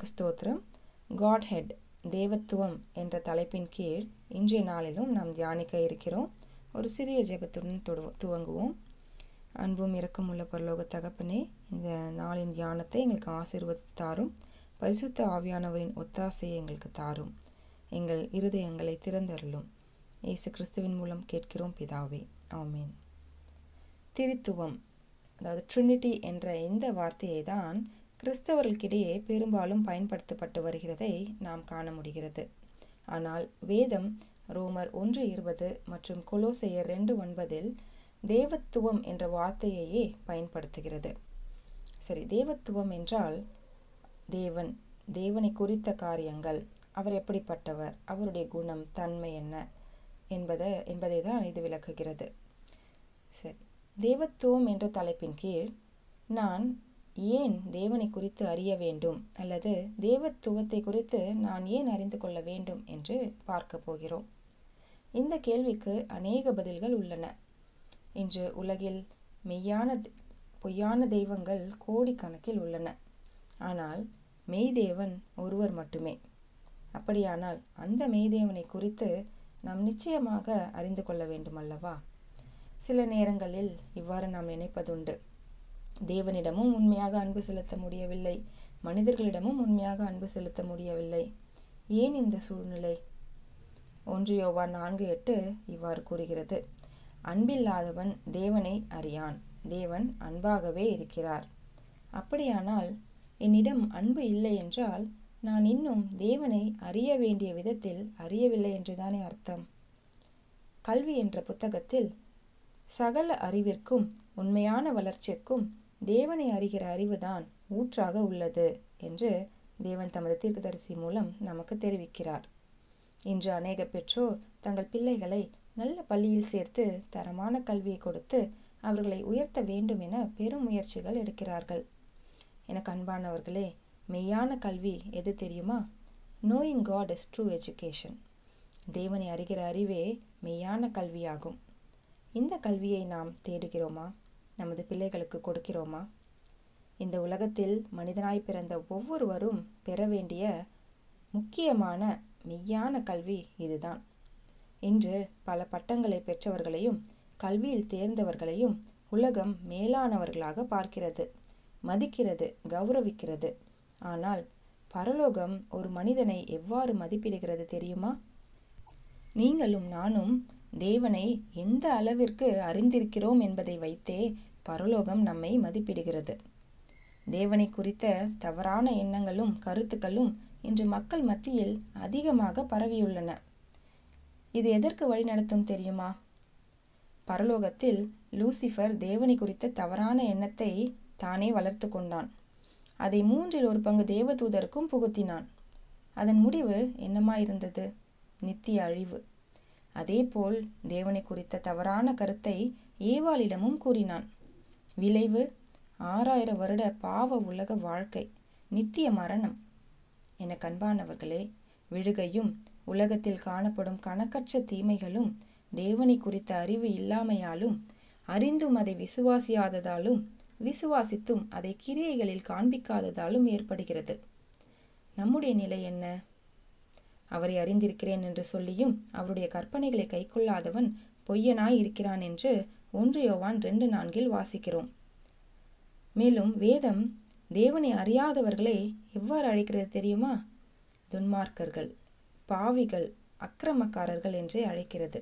கர்த்தருக்கு ஸ்தோத்திரம் God head தேவத்துவம் என்ற தலைப்பின் கீழ் இன்றைய நாளிலும் நாம் தியானிக்க இருக்கிறோம் ஒரு சிறிய ஜெபத்துடன் தொடு- துவங்குவோம் அன்பும் இரக்கமுள்ள பரலோக தகப்பனே இந்த நாளின் தியானத்தை எங்களுக்கு ஆசீர்வதித்து தாரும் பரிசுத்த ஆவியானவரின் ஒத்தாசையை எங்களுக்கு தாரும் எங்கள் இருதயங்களை திறந்தருளும் இயேசு கிறிஸ்துவின் மூலம் கேட்கிறோம் பிதாவே ஆமென் திரித்துவம் அதாவது ட்ரினிட்டி என்ற இந்த வார்த்தையை தான் கிறிஸ்தவர்களுக்கிடையே பெரும்பாலும் பயன்படுத்தப்பட்டு வருகிறதை நாம் காண முடிகிறது ஆனால் வேதம் ரோமர் ஒன்று இருபது மற்றும் கொலோசையர் ரெண்டு ஒன்பதில் தேவத்துவம் என்ற வார்த்தையையே பயன்படுத்துகிறது சரி தேவத்துவம் என்றால் தேவன் தேவனை குறித்த காரியங்கள் அவர் எப்படிப்பட்டவர் அவருடைய குணம் தன்மை என்ன என்பதை என்பதை தான் இது விளக்குகிறது சரி தேவத்துவம் என்ற தலைப்பின் கீழ் நான் ஏன் தேவனை குறித்து அறிய வேண்டும் அல்லது தேவத்துவத்தை குறித்து நான் ஏன் அறிந்து கொள்ள வேண்டும் என்று பார்க்க போகிறோம் இந்த கேள்விக்கு அநேக பதில்கள் உள்ளன இன்று உலகில் மெய்யான தெ- பொய்யான தெய்வங்கள் கோடிக்கணக்கில் உள்ளன ஆனால் மெய்தேவன் ஒருவர் மட்டுமே அப்படியானால் அந்த மெய்தேவனை குறித்து நாம் நிச்சயமாக அறிந்து கொள்ள வேண்டும் அல்லவா சில நேரங்களில் இவ்வாறு நாம் நினைப்பதுண்டு தேவனிடமும் உண்மையாக அன்பு செலுத்த முடியவில்லை மனிதர்களிடமும் உண்மையாக அன்பு செலுத்த முடியவில்லை ஏன் இந்த சூழ்நிலை ஒன்று யோவான் நான்கு எட்டு இவ்வாறு கூறுகிறது அன்பில்லாதவன் தேவனை அறியான் தேவன் அன்பாகவே இருக்கிறார் அப்படியானால் என்னிடம் அன்பு இல்லை என்றால் நான் இன்னும் தேவனை அறிய வேண்டிய விதத்தில் அறியவில்லை என்றுதானே அர்த்தம் கல்வி என்ற புத்தகத்தில் சகல அறிவிற்கும் உண்மையான வளர்ச்சிக்கும் தேவனை அறிகிற அறிவுதான் ஊற்றாக உள்ளது என்று தேவன் தமது தீர்க்கதரிசி மூலம் நமக்கு தெரிவிக்கிறார் இன்று அநேக பெற்றோர் தங்கள் பிள்ளைகளை நல்ல பள்ளியில் சேர்த்து தரமான கல்வியை கொடுத்து அவர்களை உயர்த்த வேண்டும் என பெரும் முயற்சிகள் எடுக்கிறார்கள் எனக்கு அன்பானவர்களே மெய்யான கல்வி எது தெரியுமா knowing God is true education தேவனை அறிகிற அறிவே மெய்யான கல்வியாகும் இந்த கல்வியை நாம் தேடுகிறோமா நமது பிள்ளைகளுக்கு கொடுக்கிறோமா இந்த உலகத்தில் மனிதனாய் பிறந்த ஒவ்வொருவரும் பெற வேண்டிய முக்கியமான மெய்யான கல்வி இதுதான் இன்று பல பட்டங்களை பெற்றவர்களையும் கல்வியில் தேர்ந்தவர்களையும் உலகம் மேலானவர்களாக பார்க்கிறது மதிக்கிறது கௌரவிக்கிறது ஆனால் பரலோகம் ஒரு மனிதனை எவ்வாறு மதிப்பிடுகிறது தெரியுமா நீங்களும் நானும் தேவனை எந்த அளவிற்கு அறிந்திருக்கிறோம் என்பதை வைத்தே பரலோகம் நம்மை மதிப்பிடுகிறது தேவனை குறித்த தவறான எண்ணங்களும் கருத்துக்களும் இன்று மக்கள் மத்தியில் அதிகமாக பரவியுள்ளன இது எதற்கு வழிநடத்தும் தெரியுமா பரலோகத்தில் லூசிஃபர் தேவனை குறித்த தவறான எண்ணத்தை தானே வளர்த்து கொண்டான் அதை மூன்றில் ஒரு பங்கு தேவதூதருக்கும் புகுத்தினான் அதன் முடிவு என்னமாயிருந்தது நித்திய அழிவு அதேபோல் தேவனை குறித்த தவறான கருத்தை ஏவாளிடமும் கூறினான் விளைவு ஆறாயிரம் வருட பாவ உலக வாழ்க்கை நித்திய மரணம் என கண்பானவர்களே விழுகையும் உலகத்தில் காணப்படும் கணக்கற்ற தீமைகளும் தேவனை குறித்த அறிவு இல்லாமையாலும் அறிந்தும் அதை விசுவாசியாததாலும் விசுவாசித்தும் அதை கிரியைகளில் காண்பிக்காததாலும் ஏற்படுகிறது நம்முடைய நிலை என்ன அவரை அறிந்திருக்கிறேன் என்று சொல்லியும் அவருடைய கற்பனைகளை கைக்கொள்ளாதவன் பொய்யனாய் இருக்கிறான் என்று ஒன்று யோவான் ரெண்டு நான்கில் வாசிக்கிறோம் மேலும் வேதம் தேவனை அறியாதவர்களை எவ்வாறு அழைக்கிறது தெரியுமா துன்மார்க்கர்கள் பாவிகள் அக்கிரமக்காரர்கள் என்றே அழைக்கிறது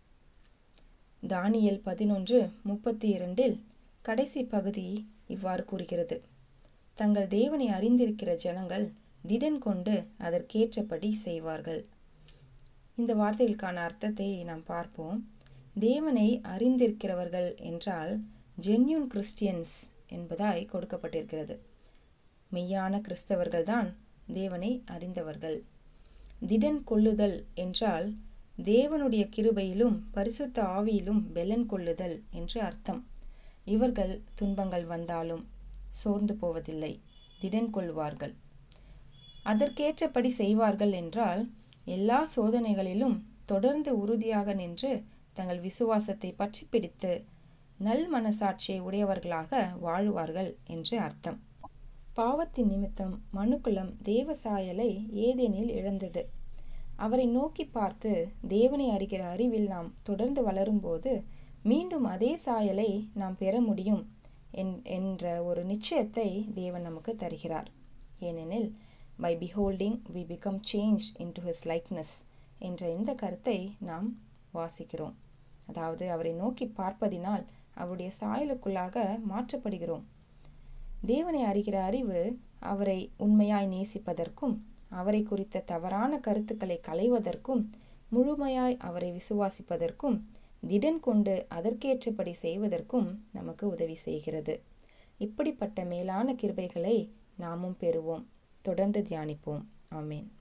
தானியேல் பதினொன்று முப்பத்தி இரண்டில் கடைசி பகுதி இவ்வாறு கூறுகிறது தங்கள் தேவனை அறிந்திருக்கிற ஜனங்கள் திடன் கொண்டு அதற்கேற்றபடி செய்வார்கள் இந்த வார்த்தைகளுக்கான அர்த்தத்தை நாம் பார்ப்போம் தேவனை அறிந்திருக்கிறவர்கள் என்றால் ஜென்யூன் கிறிஸ்டியன்ஸ் என்பதாய் கொடுக்கப்பட்டிருக்கிறது மெய்யான கிறிஸ்தவர்கள்தான் தேவனை அறிந்தவர்கள் திடன் கொள்ளுதல் என்றால் தேவனுடைய கிருபையிலும் பரிசுத்த ஆவியிலும் பெலன் கொள்ளுதல் என்று அர்த்தம் இவர்கள் துன்பங்கள் வந்தாலும் சோர்ந்து போவதில்லை திடன் கொள்வார்கள் அதற்கேற்றபடி செய்வார்கள் என்றால் எல்லா சோதனைகளிலும் தொடர்ந்து உறுதியாக நின்று தங்கள் விசுவாசத்தை பற்றி பிடித்து நல் மனசாட்சியை உடையவர்களாக வாழுவார்கள் என்று அர்த்தம் பாவத்தின் நிமித்தம் மனுக்குலம் தேவ சாயலை ஏதேனில் இழந்தது அவரை நோக்கி பார்த்து தேவனை அறிகிற அறிவில் நாம் தொடர்ந்து வளரும்போது மீண்டும் அதே சாயலை நாம் பெற முடியும் என்ற ஒரு நிச்சயத்தை தேவன் நமக்கு தருகிறார் ஏனெனில் by beholding we become change into his likeness என்ற இந்த கருத்தை நாம் வாசிக்கிறோம் அதாவது அவரை நோக்கி பார்ப்பதினால் அவருடைய சாயலுக்குள்ளாக மாற்றப்படுகிறோம் தேவனை அறிகிற அறிவு அவரை உண்மையாய் நேசிப்பதற்கும் அவரை குறித்த தவறான கருத்துக்களை களைவதற்கும் முழுமையாய் அவரை விசுவாசிப்பதற்கும் திடன் கொண்டு அதற்கேற்றபடி செய்வதற்கும் நமக்கு உதவி செய்கிறது இப்படிப்பட்ட மேலான கிருபைகளை நாமும் பெறுவோம் தொடர்ந்து தியானிப்போம் ஆமேன்